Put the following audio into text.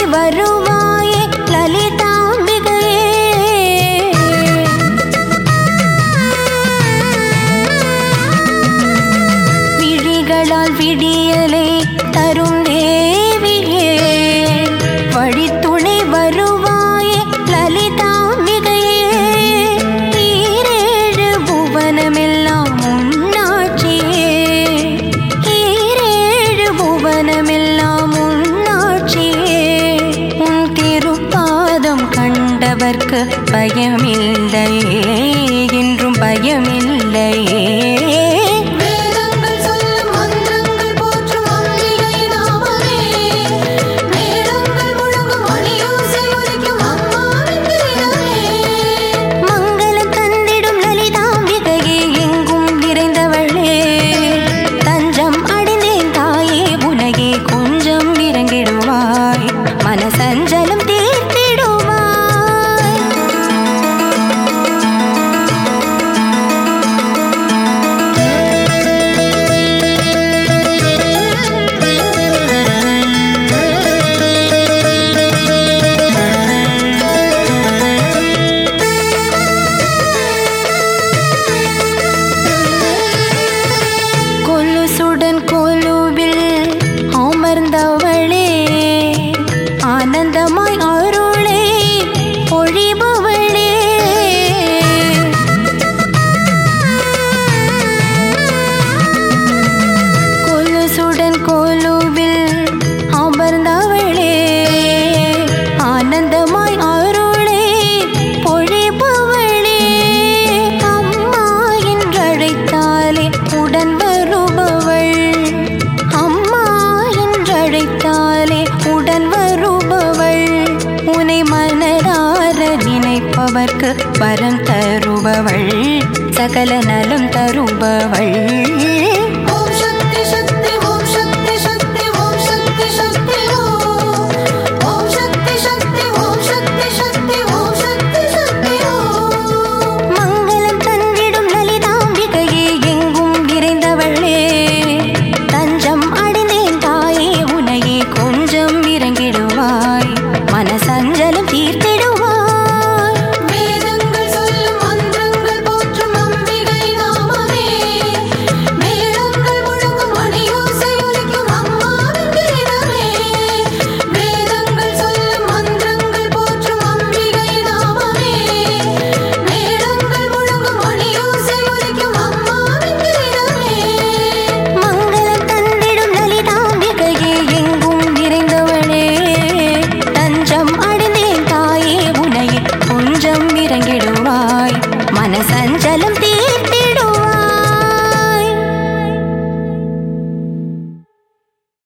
வருவாயே லலிதாம்பிகையே விழிகளால் விடியலை தரும் தேவியே வழித்துணை வருவாயே லலிதாம்பிகையே ஈரேழு புவனமெல்லாம் உன்னாட்சியே ஈரேழு புவனமெல்லாம் உன்னாட்சியே உன் திருப்பாதம் கண்டவர்க்கு பயமில்லையே என்றும் பயமில்லையே வேதங்கள் சொல்லும் மந்திரங்கள் போற்றும் அம்பிகை நாமமே மேளங்கள் முழங்கும் மணியோசை ஒலிக்கும் அம்மாவின் தினமே மங்களம் தந்திடும் லலிதாம்பிகையே எங்கும் நிறைந்தவளே தஞ்சம் அடைந்தேன் தாயே உனகே கொஞ்சம் இறங்கிடுவாய் மனசஞ்சலம் தீர்த்திடுவாய் கொலுசுடன் கொலுவில் அமர்ந்தவளே ஆனந்தமாய் அருளே பொழிபவளே கொலுசுடன் கொலுவில் அமர்ந்தவளே ஆனந்தமாய் அருளே பொழிபவளே அம்மா என்றழைத்தாலே உடன் வருபவள் அம்மா என்றழைத்தாலே உடன் வருபவள் உனை மனதார நினைப்பவர்க்கு வரம் தருபவள் சகல நலம் தருபவள் ஓம் சக்தி சக்தி ஓம் சக்தி சக்தி ஓம் சக்தி சக்தி ஓம் ஓம் சக்தி சக்தி ஓம் சக்தி சக்தி ஓம் சக்தி சக்தி ஓம் மங்களம் தந்திடும் லலிதாம்பிகையே எங்கும் நிறைந்தவளே தஞ்சம் அடைந்தேன் தாயே உனையே கொஞ்சம் இறங்கிடுவாய் மனசஞ்சலம் தீர்த்திடுவாய் வேதங்கள் சொல்லும் மந்திரங்கள் போற்றும் அம்பிகை நாமமே மேளங்கள் முழங்கும் மணியோசை ஒலிக்கும் அம்மாவின் தினமே வேதங்கள் சொல்லும் மந்திரங்கள் போற்றும் அம்பிகை நாமமே மேளங்கள் முழங்கும் மணியோசை ஒலிக்கும் அம்மாவின் தினமே மங்களம் தந்திடும் லலிதாம்பிகையே எங்கும் நிறைந்தவளே தஞ்சம் அடைந்தேன் தாயே உனையே கொஞ்சம் இறங்கிடுவாய் மனசஞ்சலம் தீ